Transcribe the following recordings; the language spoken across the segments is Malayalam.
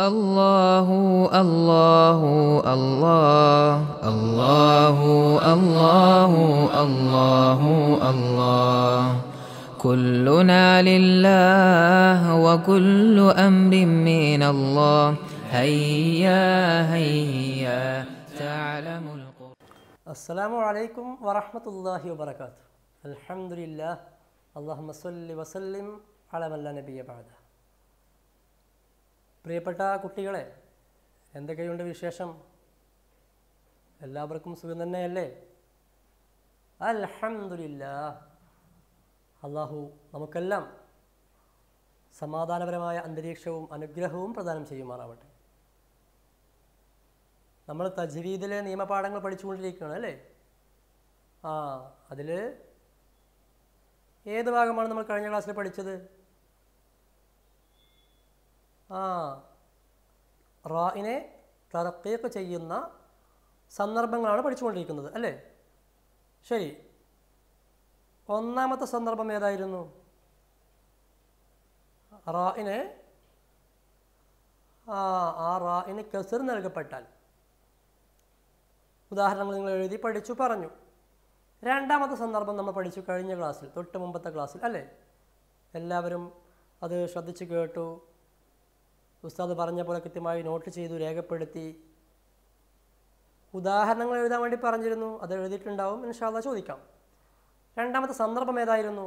الله الله الله الله الله الله الله كلنا لله وكل أمر من الله هيا هيا تعلم القرآن السلام عليكم ورحمة الله وبركاته الحمد لله اللهم صل وسلم على من لا نبي بعده പ്രിയപ്പെട്ട കുട്ടികളെ എന്തൊക്കെയുണ്ട് വിശേഷം എല്ലാവർക്കും സുഖം തന്നെയല്ലേ അൽഹംദുലില്ല അള്ളാഹു നമുക്കെല്ലാം സമാധാനപരമായ അന്തരീക്ഷവും അനുഗ്രഹവും പ്രദാനം ചെയ്യുമാറാവട്ടെ നമ്മൾ തജ്വീദിലെ നിയമപാഠങ്ങൾ പഠിച്ചുകൊണ്ടിരിക്കുകയാണ് അല്ലേ ആ അതിൽ ഏത് ഭാഗമാണ് നമ്മൾ കഴിഞ്ഞ ക്ലാസ്സിൽ പഠിച്ചത് ആ റായിനെ തറക്കീക്ക് ചെയ്യുന്ന സന്ദർഭങ്ങളാണ് പഠിച്ചുകൊണ്ടിരിക്കുന്നത് അല്ലേ ശരി ഒന്നാമത്തെ സന്ദർഭം ഏതായിരുന്നു റായിനെ ആ ആ റായിന് കെസർ നൽകപ്പെട്ടാൽ ഉദാഹരണങ്ങൾ നിങ്ങൾ എഴുതി പഠിച്ചു പറഞ്ഞു രണ്ടാമത്തെ സന്ദർഭം നമ്മൾ പഠിച്ചു കഴിഞ്ഞ ക്ലാസ്സിൽ തൊട്ട് മുമ്പത്തെ ക്ലാസ്സിൽ അല്ലേ എല്ലാവരും അത് ശ്രദ്ധിച്ച് കേട്ടു ഉസ്താദ് പറഞ്ഞ പോലെ കൃത്യമായി നോട്ട് ചെയ്തു രേഖപ്പെടുത്തി ഉദാഹരണങ്ങൾ എഴുതാൻ വേണ്ടി പറഞ്ഞിരുന്നു അത് എഴുതിയിട്ടുണ്ടാവും ഇൻഷാല്ല ചോദിക്കാം രണ്ടാമത്തെ സന്ദർഭം ഏതായിരുന്നു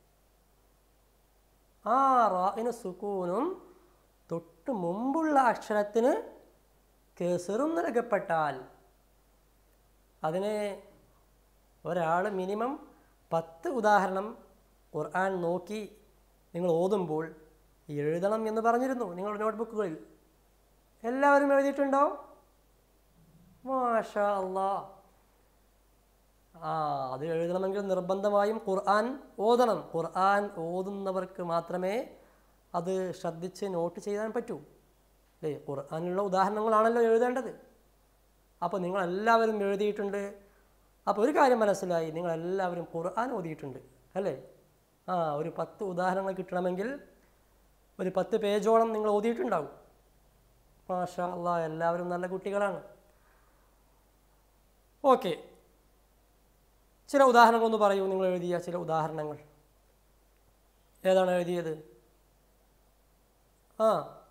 ആ റായിന് സുക്കൂനും തൊട്ട് മുമ്പുള്ള അക്ഷരത്തിന് കെസറും നൽകപ്പെട്ടാൽ അതിന് ഒരാൾ മിനിമം പത്ത് ഉദാഹരണം ഖുർആൻ നോക്കി നിങ്ങൾ ഓതുമ്പോൾ എഴുതണം എന്ന് പറഞ്ഞിരുന്നു നിങ്ങളുടെ നോട്ട്ബുക്കുകളിൽ എല്ലാവരും എഴുതിയിട്ടുണ്ടോ മാഷാ അല്ലാ ആ അത് എഴുതണമെങ്കിൽ നിർബന്ധമായും ഖുർആൻ ഓതണം ഖുർആൻ ഓതുന്നവർക്ക് മാത്രമേ അത് ശ്രദ്ധിച്ച് നോട്ട് ചെയ്യാൻ പറ്റൂ അല്ലേ ഖുർആനിലുള്ള ഉദാഹരണങ്ങളാണല്ലോ എഴുതേണ്ടത് അപ്പോൾ നിങ്ങളെല്ലാവരും എഴുതിയിട്ടുണ്ട് അപ്പോൾ ഒരു കാര്യം മനസ്സിലായി നിങ്ങളെല്ലാവരും ഖുർആൻ ഓതിയിട്ടുണ്ട് അല്ലേ ആ ഒരു പത്ത് ഉദാഹരണങ്ങൾ കിട്ടണമെങ്കിൽ ഒരു പത്ത് പേജോളം നിങ്ങൾ ഓതിയിട്ടുണ്ടാവും മാഷാ അള്ളാ എല്ലാവരും നല്ല കുട്ടികളാണ് ഓക്കെ ചില ഉദാഹരണങ്ങൾ ഒന്ന് പറയൂ നിങ്ങൾ എഴുതിയ ചില ഉദാഹരണങ്ങൾ ഏതാണ് എഴുതിയത് ആ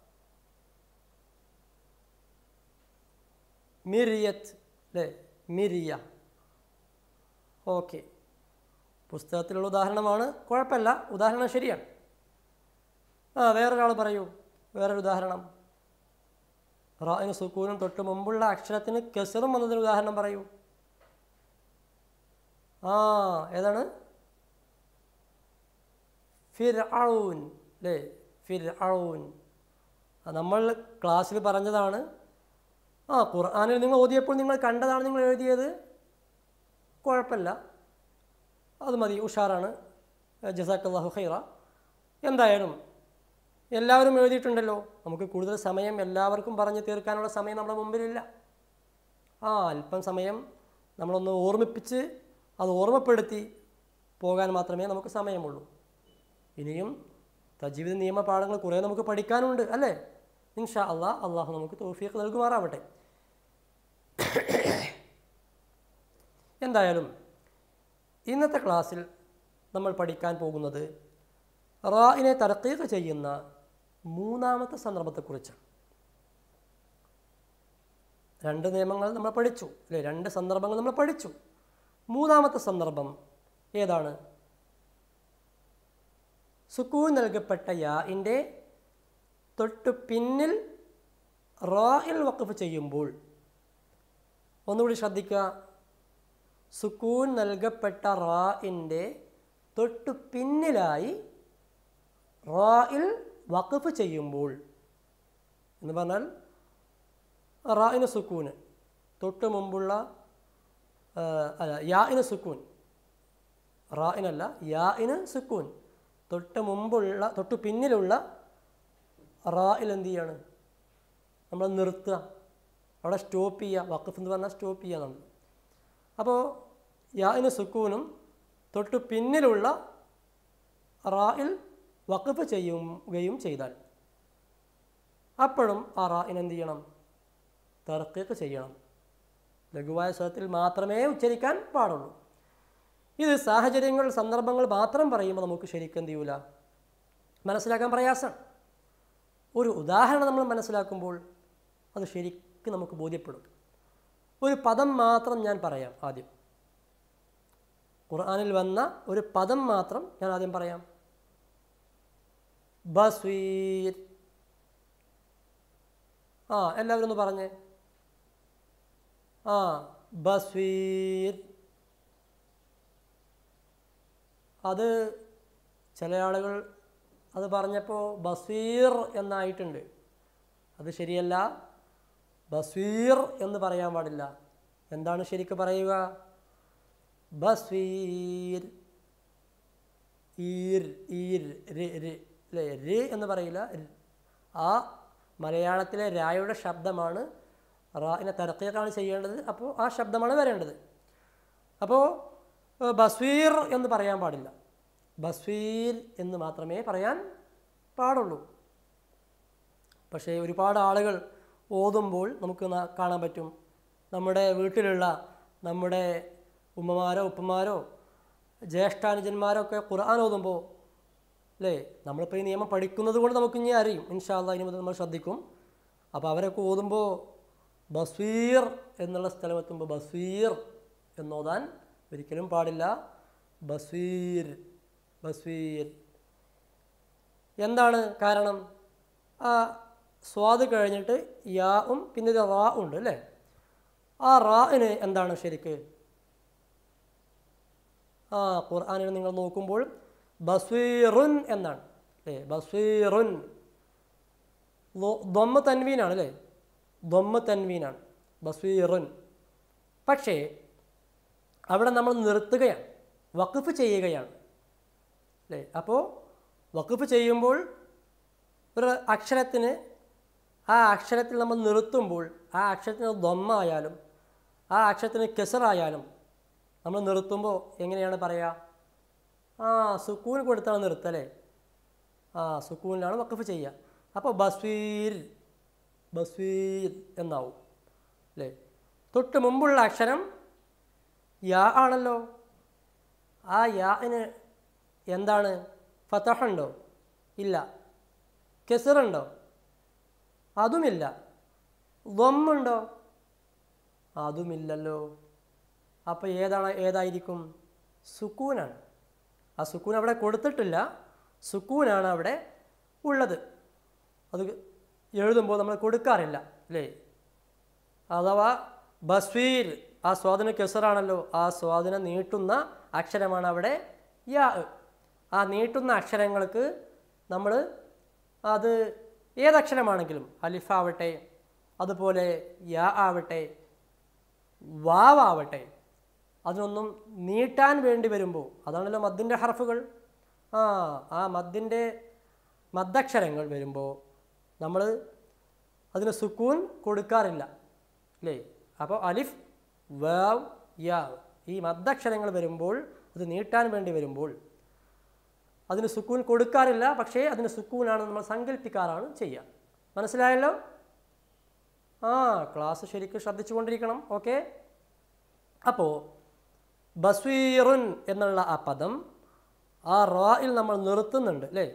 മിരിയത്ത് അല്ലേ മിരിയ ഓക്കെ പുസ്തകത്തിലുള്ള ഉദാഹരണമാണ് കുഴപ്പമില്ല ഉദാഹരണം ശരിയാണ് ആ വേറൊരാൾ പറയൂ വേറൊരു ഉദാഹരണം റായിന് സുക്കൂനും തൊട്ട് മുമ്പുള്ള അക്ഷരത്തിന് കെസറും വന്നതിന് ഉദാഹരണം പറയൂ ആ ഏതാണ് ഫിർ ഔൻ അല്ലേ ഫിർ ഔൻ നമ്മൾ ക്ലാസ്സിൽ പറഞ്ഞതാണ് ആ ഖുർആാനിൽ നിങ്ങൾ ഓതിയപ്പോൾ നിങ്ങൾ കണ്ടതാണ് നിങ്ങൾ എഴുതിയത് കുഴപ്പമില്ല അത് മതി ഉഷാറാണ് ജസാഖല്ലാഹു ഖൈറ എന്തായാലും എല്ലാവരും എഴുതിയിട്ടുണ്ടല്ലോ നമുക്ക് കൂടുതൽ സമയം എല്ലാവർക്കും പറഞ്ഞ് തീർക്കാനുള്ള സമയം നമ്മുടെ മുമ്പിലില്ല ആ അല്പം സമയം നമ്മളൊന്ന് ഓർമ്മിപ്പിച്ച് അത് ഓർമ്മപ്പെടുത്തി പോകാൻ മാത്രമേ നമുക്ക് സമയമുള്ളൂ ഇനിയും തജീവിത നിയമ പാഠങ്ങൾ കുറേ നമുക്ക് പഠിക്കാനുണ്ട് അല്ലേ ഇൻഷാ അള്ളാഹ് അള്ളാഹു നമുക്ക് തോഫിയൊക്കെ നൽകുമാറാവട്ടെ എന്തായാലും ഇന്നത്തെ ക്ലാസ്സിൽ നമ്മൾ പഠിക്കാൻ പോകുന്നത് റായിനെ തറക്കീക്ക് ചെയ്യുന്ന മൂന്നാമത്തെ സന്ദർഭത്തെക്കുറിച്ചാണ് രണ്ട് നിയമങ്ങൾ നമ്മൾ പഠിച്ചു അല്ലേ രണ്ട് സന്ദർഭങ്ങൾ നമ്മൾ പഠിച്ചു മൂന്നാമത്തെ സന്ദർഭം ഏതാണ് സുക്കൂൻ നൽകപ്പെട്ട യാഇൻ്റെ തൊട്ട് പിന്നിൽ റായിൽ വഖഫ് ചെയ്യുമ്പോൾ ഒന്നുകൂടി ശ്രദ്ധിക്കുക സുക്കൂൻ നൽകപ്പെട്ട റായിൻ്റെ തൊട്ട് പിന്നിലായി റായിൽ വഖഫ് ചെയ്യുമ്പോൾ എന്ന് പറഞ്ഞാൽ റായിന് സുക്കൂന് തൊട്ട് മുമ്പുള്ള ആ, അല്ല യാഇന് സുക്കൂൻ റായിനല്ല യാഇന് സുക്കൂൻ തൊട്ട് മുമ്പുള്ള തൊട്ട് പിന്നിലുള്ള റായിൽ എന്ത് ചെയ്യാണ് നമ്മൾ നിർത്തുക അവിടെ സ്റ്റോപ്പ് ചെയ്യുക വഖഫ് എന്ന് പറഞ്ഞാൽ സ്റ്റോപ്പ് ചെയ്യുക നമ്മൾ അപ്പോൾ യാഇന് സുക്കൂനും തൊട്ട് പിന്നിലുള്ള റായിൽ വഖഫ് ചെയ്യുകയും ചെയ്താൽ അപ്പോഴും ആ റായിന് എന്ത് ചെയ്യണം തർക്കീക്ക് ചെയ്യണം ലഘുവായ സ്വരത്തിൽ മാത്രമേ ഉച്ചരിക്കാൻ പാടുള്ളൂ ഇത് സാഹചര്യങ്ങൾ സന്ദർഭങ്ങൾ മാത്രം പറയുമ്പോൾ നമുക്ക് ശരിക്കും എന്ത് ചെയ്യൂല മനസ്സിലാക്കാൻ പ്രയാസമാണ് ഒരു ഉദാഹരണം നമ്മൾ മനസ്സിലാക്കുമ്പോൾ അത് ശരിക്കും നമുക്ക് ബോധ്യപ്പെടും ഒരു പദം മാത്രം ഞാൻ പറയാം ആദ്യം ഖുർആനിൽ വന്ന ഒരു പദം മാത്രം ഞാൻ ആദ്യം പറയാം ബസ്വീർ ആ എല്ലാവരും ഒന്ന് പറഞ്ഞേ ആ ബസ്വീർ അത് ചില ആളുകൾ അത് പറഞ്ഞപ്പോൾ ബസീർ എന്നായിട്ടുണ്ട് അത് ശരിയല്ല ബസീർ എന്ന് പറയാൻ പാടില്ല എന്താണ് ശരിക്ക് പറയുക ബസ്വീർ ഈർ ഈർ ര് ര് അല്ലേ ര് എന്ന് പറയില്ല ര്. ആ മലയാളത്തിലെ രായുടെ ശബ്ദമാണ് റായിനെ തരക്കീക്കാണ് ചെയ്യേണ്ടത് അപ്പോൾ ആ ശബ്ദമാണ് വരേണ്ടത് അപ്പോൾ ഏഹ്, ബസ്വീർ എന്ന് പറയാൻ പാടില്ല ബസ്വീർ എന്ന് മാത്രമേ പറയാൻ പാടുള്ളൂ പക്ഷേ ഒരുപാട് ആളുകൾ ഓതുമ്പോൾ നമുക്ക് ന- കാണാൻ പറ്റും നമ്മുടെ വീട്ടിലുള്ള നമ്മുടെ ഉമ്മമാരോ ഉപ്പമാരോ ജ്യേഷ്ഠാനുജന്മാരോ ഒക്കെ ഖുർആൻ ഓതുമ്പോൾ അല്ലേ നമ്മളിപ്പോൾ ഈ നിയമം പഠിക്കുന്നത് കൊണ്ട് നമുക്ക് ഇനി അറിയും ഇൻഷാല്ല ഇനി മുതൽ നമ്മൾ ശ്രദ്ധിക്കും അപ്പോൾ അവരൊക്കെ ഓതുമ്പോൾ ബസ്വീർ എന്നുള്ള സ്ഥലമെത്തുമ്പോൾ ബസ്വീർ എന്നോതാൻ ഒരിക്കലും പാടില്ല ബസ്വീർ ബസ്വീർ എന്താണ് കാരണം ആ സ്വാദ് കഴിഞ്ഞിട്ട് യാവും പിന്നെ ഇത് റാ ഉണ്ട് അല്ലേ ആ റാഇന് എന്താണ് ശരിക്ക് ആ ഖുർആാനിൽ നിങ്ങൾ നോക്കുമ്പോൾ ബസ്വീറുൻ എന്നാണ് അല്ലേ ബസ്വീറുൻ ദൊമ്മ തൻവീനാണ് അല്ലേ ദൊമ്മ തൻവീനാണ് ബസ്വീറുൻ പക്ഷേ അവിടെ നമ്മൾ നിർത്തുകയാണ് വഖഫ് ചെയ്യുകയാണ് അല്ലേ അപ്പോൾ വഖഫ് ചെയ്യുമ്പോൾ ഒരു അക്ഷരത്തിന് ആ അക്ഷരത്തിൽ നമ്മൾ നിർത്തുമ്പോൾ ആ അക്ഷരത്തിന് ദൊമ്മ ആയാലും ആ അക്ഷരത്തിന് കെസറായാലും നമ്മൾ നിർത്തുമ്പോൾ എങ്ങനെയാണ് പറയുക ആ സുക്കൂൻ കൊടുത്താണ് നിർത്തല്ലേ ആ സുക്കൂനിലാണ് വഖഫ് ചെയ്യുക അപ്പോൾ ബസ്വീർ ബസ്വീർ എന്നാവും അല്ലേ തൊട്ട് മുമ്പുള്ള അക്ഷരം യാ ആണല്ലോ ആ യാന് എന്താണ് ഫതഹുണ്ടോ ഇല്ല കെസറുണ്ടോ അതുമില്ല ദമ്മുണ്ടോ അതുമില്ലല്ലോ അപ്പോൾ ഏതാണ് ഏതായിരിക്കും സുക്കൂനാണ് ആ സുക്കൂൻ അവിടെ കൊടുത്തിട്ടില്ല സുക്കൂനാണ് അവിടെ ഉള്ളത് അത് എഴുതുമ്പോൾ നമ്മൾ കൊടുക്കാറില്ല അല്ലേ അഥവാ ബസ്വീർ ആ സ്വാധീന കെസറാണല്ലോ ആ സ്വാധീനം നീട്ടുന്ന അക്ഷരമാണ് അവിടെ യാ ആ നീട്ടുന്ന അക്ഷരങ്ങൾക്ക് നമ്മൾ അത് ഏതക്ഷരമാണെങ്കിലും അലിഫാവട്ടെ അതുപോലെ യാ ആവട്ടെ വാവാവട്ടെ അതിനൊന്നും നീട്ടാൻ വേണ്ടി വരുമ്പോൾ അതാണല്ലോ മദ്ദിൻ്റെ ഹർഫുകൾ ആ ആ മദ്ദിൻ്റെ മദ്ദക്ഷരങ്ങൾ വരുമ്പോൾ നമ്മൾ അതിന് സുക്കൂൻ കൊടുക്കാറില്ല അല്ലേ അപ്പോൾ അലിഫ് വാവ് യാ ഈ മദ്ദക്ഷരങ്ങൾ വരുമ്പോൾ അത് നീട്ടാൻ വേണ്ടി വരുമ്പോൾ അതിന് സുക്കൂൻ കൊടുക്കാറില്ല പക്ഷേ അതിന് സുക്കൂനാണ് നമ്മൾ സങ്കല്പിക്കാറാണ് ചെയ്യുക മനസ്സിലായല്ലോ ആ ക്ലാസ് ശരിക്കും ശ്രദ്ധിച്ചുകൊണ്ടിരിക്കണം ഓക്കെ അപ്പോൾ ബസ്വീറുൻ എന്നുള്ള ആ പദം ആ റായിൽ നമ്മൾ നിർത്തുന്നുണ്ട് അല്ലേ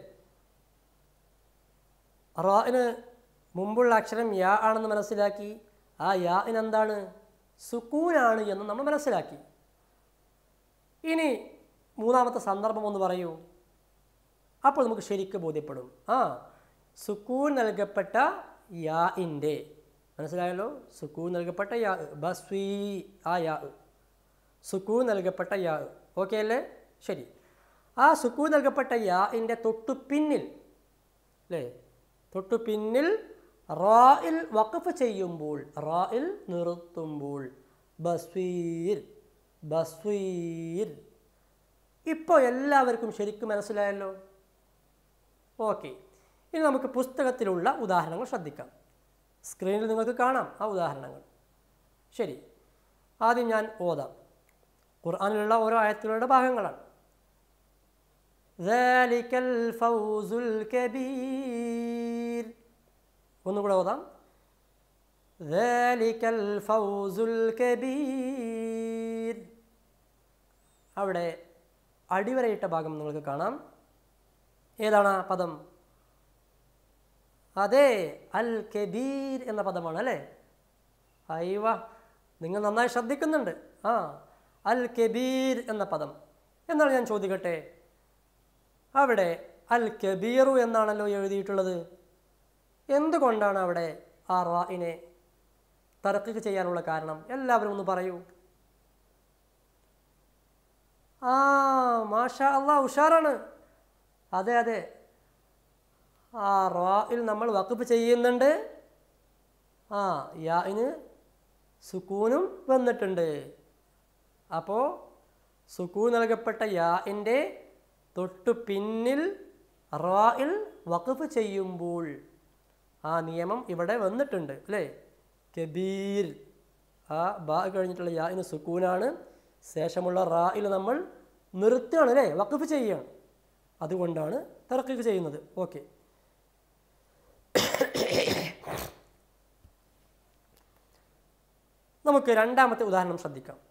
റായിന് മുമ്പുള്ള അക്ഷരം യാ ആണെന്ന് മനസ്സിലാക്കി ആ യാഇന് എന്താണ് സുക്കൂനാണ് എന്ന് നമ്മൾ മനസ്സിലാക്കി ഇനി മൂന്നാമത്തെ സന്ദർഭം ഒന്ന് പറയൂ അപ്പോൾ നമുക്ക് ശരിക്കും ബോധ്യപ്പെടും ആ സുക്കൂൻ നൽകപ്പെട്ട യാഇൻ്റെ മനസ്സിലായല്ലോ സുക്കൂൻ നൽകപ്പെട്ട യാ ബസ്വീ ആ യാ സുക്കൂൻ നൽകപ്പെട്ട യാ ഓക്കെ അല്ലേ ശരി ആ സുക്കൂൻ നൽകപ്പെട്ട യാഇൻ്റെ തൊട്ടു പിന്നിൽ അല്ലേ തൊട്ടു പിന്നിൽ റായിൽ വഖഫ് ചെയ്യുമ്പോൾ റായിൽ നിർത്തുമ്പോൾ ബസ്വീർ ബസ്വീർ ഇപ്പോൾ എല്ലാവർക്കും ശരിക്കും മനസ്സിലായല്ലോ ഓക്കെ ഇനി നമുക്ക് പുസ്തകത്തിലുള്ള ഉദാഹരണങ്ങൾ ശ്രദ്ധിക്കാം സ്ക്രീനിൽ നിങ്ങൾക്ക് കാണാം ആ ഉദാഹരണങ്ങൾ ശരി ആദ്യം ഞാൻ ഓതാം ഖുർആനിലുള്ള ഓരോ ആയത്തുകളുടെ ഭാഗങ്ങളാണ് ذلك الفوز الكبير ഒന്നുകൂടെ ഓതാം ذلك الفوز الكبير അവിടെ അടിവരയിട്ട ഭാഗം നിങ്ങൾക്ക് കാണാം ഏതാണ് ആ പദം അതെ അൽ കബീർ എന്ന പദമാണ് അല്ലേ അയ്വ നിങ്ങൾ നന്നായി ശ്രദ്ധിക്കുന്നുണ്ട് ആ അൽ കബീർ എന്ന പദം എന്നാണ് ഞാൻ ചോദിക്കട്ടെ അവിടെ അൽ കബീറു എന്നാണല്ലോ എഴുതിയിട്ടുള്ളത് എന്തുകൊണ്ടാണ് അവിടെ ആ റായിനെ തർക്കിക്ക് ചെയ്യാനുള്ള കാരണം എല്ലാവരും ഒന്ന് പറയൂ ആ മാഷ അള്ളാ ഉഷാറാണ് അതെ അതെ ആ റായിൽ നമ്മൾ വഖഫ് ചെയ്യുന്നുണ്ട് ആ യാന് സുക്കൂനും വന്നിട്ടുണ്ട് അപ്പോൾ സുക്കൂൻ നൽകപ്പെട്ട യാഇൻ്റെ തൊട്ടു പിന്നിൽ റായിൽ വഖഫ് ചെയ്യുമ്പോൾ ആ നിയമം ഇവിടെ വന്നിട്ടുണ്ട് അല്ലേ കബീർ ആ ബാ കഴിഞ്ഞിട്ടുള്ള യാഇന് സുക്കൂനാണ് ശേഷമുള്ള റായിൽ നമ്മൾ നിർത്തുകയാണ് അല്ലേ വഖഫ് ചെയ്യുകയാണ് അതുകൊണ്ടാണ് തർക്കിക്ക് ചെയ്യുന്നത് ഓക്കെ നമുക്ക് രണ്ടാമത്തെ ഉദാഹരണം ശ്രദ്ധിക്കാം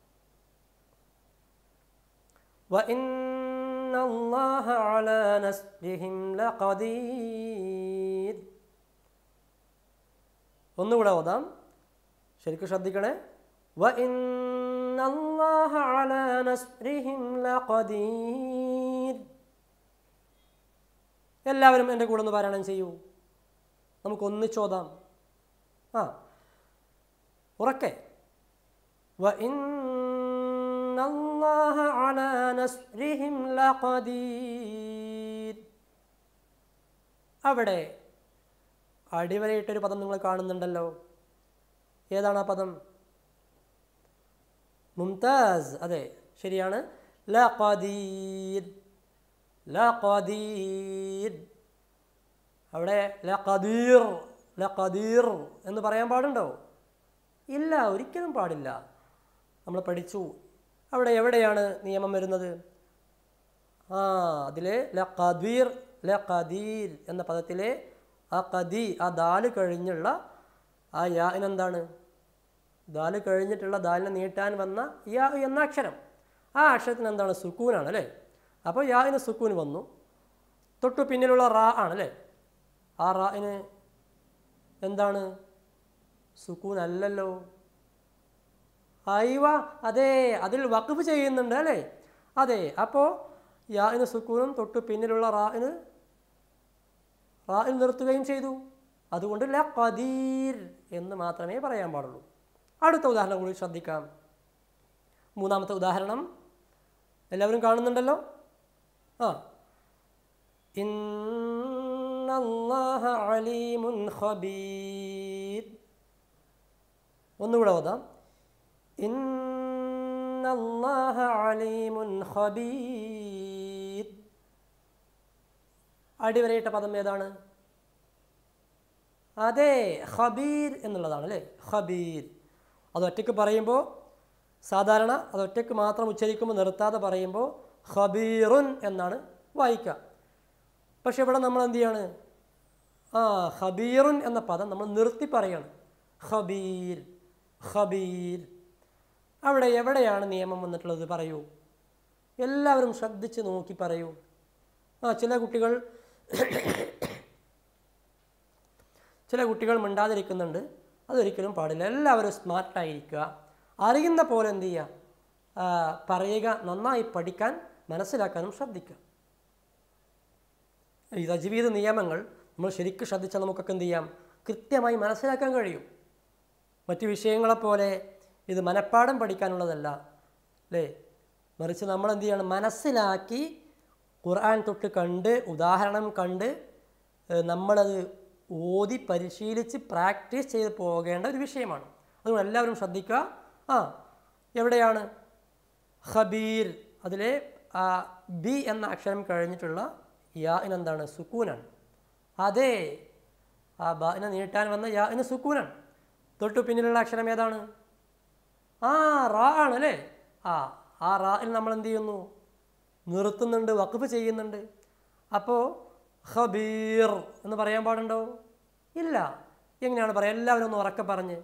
وإن الله على نسرهم لقدير ഒന്നുകൂടെ ഓതാം ശരിക്കും ശ്രദ്ധിക്കണേ وإن الله على نسرهم لقدير എല്ലാവരും എൻ്റെ കൂടെ ഒന്ന് പാരായണം ചെയ്യൂ നമുക്ക് ഒന്നിച്ചോതാം ആ ഉറക്കെ وإن الله على نسرهم لقدير അവിടെ അടിവരയിട്ടൊരു പദം നിങ്ങൾ കാണുന്നുണ്ടല്ലോ ഏതാണ് ആ പദം മുംതാസ് അതെ ശരിയാണ് ലഖദീർ ലഖദീർ അവിടെ ലഖദീർ ലഖദീർ എന്ന് പറയാൻ പാടുണ്ടോ ഇല്ല ഒരിക്കലും പാടില്ല നമ്മൾ പഠിച്ചു അവിടെ എവിടെയാണ് നിയമം വരുന്നത് ആ അതിലെ ല ഖദീർ ല ഖദീർ എന്ന പദത്തിലെ ആ ഖദി ആ ദാല് കഴിഞ്ഞുള്ള ആ യാനെന്താണ് ദാല് കഴിഞ്ഞിട്ടുള്ള ദാലിനെ നീട്ടാൻ വന്ന യാ എന്ന അക്ഷരം ആ അക്ഷരത്തിന് എന്താണ് സുക്കൂനാണ് അല്ലേ അപ്പോൾ യാന് സുക്കൂൻ വന്നു തൊട്ടു പിന്നിലുള്ള റാ ആണ് അല്ലേ ആ റായിന് എന്താണ് സുക്കൂൻ അല്ലല്ലോ അയവ അതെ അതിൽ വഖഫ് ചെയ്യുന്നുണ്ട് അല്ലേ അതെ അപ്പോൾ യാഇന് സുക്കൂനും തൊട്ട് പിന്നിലുള്ള റായിന് റായിൽ നിർത്തുകയും ചെയ്തു അതുകൊണ്ട് ല ഖദീർ എന്ന് മാത്രമേ പറയാൻ പാടുള്ളൂ അടുത്ത ഉദാഹരണം കൂടി ശ്രദ്ധിക്കാം മൂന്നാമത്തെ ഉദാഹരണം എല്ലാവരും കാണുന്നുണ്ടല്ലോ ആ ഇന്നല്ലാഹ അലീമുൻ ഖബീർ ഒന്നുകൂടെ ഓതാം ഇന്നല്ലാഹ അലീമുൻ ഖബീർ അടിവരയിട്ട പദം ഏതാണ് അതെ ഖബീർ എന്നുള്ളതാണ് അല്ലേ ഖബീർ അത് ഒറ്റയ്ക്ക് പറയുമ്പോൾ സാധാരണ അത് ഒറ്റയ്ക്ക് മാത്രം ഉച്ചരിക്കുമ്പോൾ നിർത്താതെ പറയുമ്പോൾ ഖബീറുൻ എന്നാണ് വായിക്കുക പക്ഷെ ഇവിടെ നമ്മൾ എന്ത് ചെയ്യാണ് ആ ഖബീറുൻ എന്ന പദം നമ്മൾ നിർത്തി പറയാണ് ഖബീർ ഖബീർ അവിടെ എവിടെയാണ് നിയമം വന്നിട്ടുള്ളത് പറയൂ എല്ലാവരും ശ്രദ്ധിച്ച് നോക്കി പറയൂ ആ ചില കുട്ടികൾ ചില കുട്ടികൾ മിണ്ടാതിരിക്കുന്നുണ്ട് അതൊരിക്കലും പാടില്ല എല്ലാവരും സ്മാർട്ടായിരിക്കുക അറിയുന്ന പോലെ എന്ത് ചെയ്യുക ആ, പറയുക നന്നായി പഠിക്കാൻ മനസ്സിലാക്കാനും ശ്രദ്ധിക്കുക ഈ തജ്വീദ് നിയമങ്ങൾ നമ്മൾ ശരിക്കും ശ്രദ്ധിച്ചാൽ നമുക്കൊക്കെ എന്ത് ചെയ്യാം കൃത്യമായി മനസ്സിലാക്കാൻ കഴിയും മറ്റു വിഷയങ്ങളെപ്പോലെ ഇത് മനഃപ്പാഠം പഠിക്കാനുള്ളതല്ല അല്ലേ മറിച്ച് നമ്മൾ എന്ത് ചെയ്യണം മനസ്സിലാക്കി ഖുർആൻ തൊട്ട് കണ്ട് ഉദാഹരണം കണ്ട് ഏഹ്, നമ്മളത് ഓതി പരിശീലിച്ച് പ്രാക്ടീസ് ചെയ്ത് പോകേണ്ട ഒരു വിഷയമാണ് അതുകൊണ്ട് എല്ലാവരും ശ്രദ്ധിക്കുക ആ എവിടെയാണ് ഖബീർ അതിലെ ആ ബി എന്ന അക്ഷരം കഴിഞ്ഞിട്ടുള്ള യാ എന്താണ് സുക്കൂനാണ് അതെ ആ ബാനെ നീട്ടാൻ വന്ന യാ എന്ന് സുക്കൂനാണ് തൊട്ടു പിന്നിലുള്ള അക്ഷരം ഏതാണ് ആ റാ ആണ് അല്ലേ ആ ആ റായിൽ നമ്മൾ എന്ത് ചെയ്യുന്നു നിർത്തുന്നുണ്ട് വഖഫ് ചെയ്യുന്നുണ്ട് അപ്പോൾ ഖബീർ എന്ന് പറയാൻ പാടുണ്ടോ ഇല്ല എങ്ങനെയാണ് പറയുക എല്ലാവരും ഒന്ന് ഉറക്കെ പറഞ്ഞ്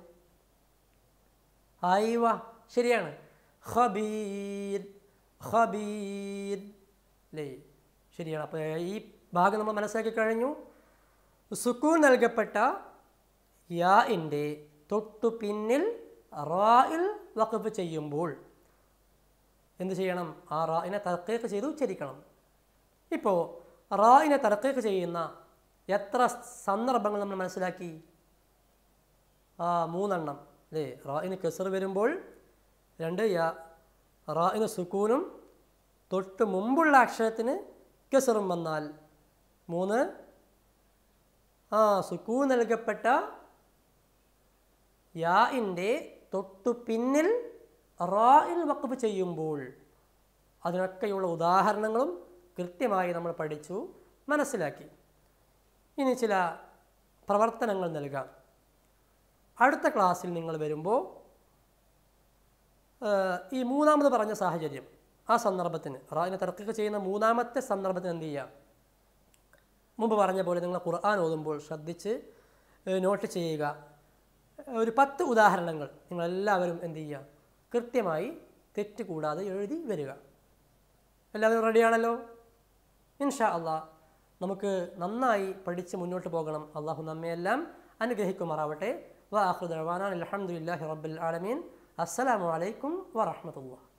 ഐവ ശരിയാണ് ഖബീർ ഖബീർ അല്ലേ ശരിയാണ് അപ്പോൾ ഈ ഭാഗം നമ്മൾ മനസ്സിലാക്കി കഴിഞ്ഞു സുക്കൂൻ നൽകപ്പെട്ട യാഇൻ്റെ തൊട്ടു പിന്നിൽ റായിൽ വഖഫ് ചെയ്യുമ്പോൾ എന്ത് ചെയ്യണം ആ റായിനെ തർക്കേക്ക് ചെയ്ത് ഉച്ചരിക്കണം ഇപ്പോൾ റായിനെ തർക്കേക്ക് ചെയ്യുന്ന എത്ര സന്ദർഭങ്ങൾ നമ്മൾ മനസ്സിലാക്കി ആ മൂന്നെണ്ണം അല്ലേ റായിന് കെസർ വരുമ്പോൾ രണ്ട് യാ റായിന് സുക്കൂനും തൊട്ട് മുമ്പുള്ള അക്ഷരത്തിന് കെസറും വന്നാൽ മൂന്ന് ആ സുക്കൂൻ നൽകപ്പെട്ട യാഇൻ്റെ തൊട്ടു പിന്നിൽ റായിൽ വഖഫ് ചെയ്യുമ്പോൾ അതിനൊക്കെയുള്ള ഉദാഹരണങ്ങളും കൃത്യമായി നമ്മൾ പഠിച്ചു മനസ്സിലാക്കി ഇനി ചില പ്രവർത്തനങ്ങൾ നൽകാം അടുത്ത ക്ലാസ്സിൽ നിങ്ങൾ വരുമ്പോൾ ഏഹ്, ഈ മൂന്നാമത് പറഞ്ഞ സാഹചര്യം ആ സന്ദർഭത്തിന് റായിനെ തർക്കൊക്കെ ചെയ്യുന്ന മൂന്നാമത്തെ സന്ദർഭത്തിന് എന്ത് ചെയ്യുക മുമ്പ് പറഞ്ഞ പോലെ നിങ്ങൾ ഖുർആൻ ഓതുമ്പോൾ ശ്രദ്ധിച്ച് ഏഹ്, നോട്ട് ചെയ്യുക ഒരു പത്ത് ഉദാഹരണങ്ങൾ നിങ്ങളെല്ലാവരും എന്ത് ചെയ്യുക കൃത്യമായി തെറ്റ് കൂടാതെ എഴുതി വരിക എല്ലാവരും റെഡിയാണല്ലോ ഇൻഷാ അള്ളാ നമുക്ക് നന്നായി പഠിച്ച് മുന്നോട്ട് പോകണം അള്ളാഹു നമ്മയെല്ലാം അനുഗ്രഹിക്കുമാറാവട്ടെ വാഹുദാൻ അലഹമുല്ലാഹി റബ്ബിൽ ആലമീൻ അസ്സലാമു അലൈക്കും വറഹമത്തുള്ള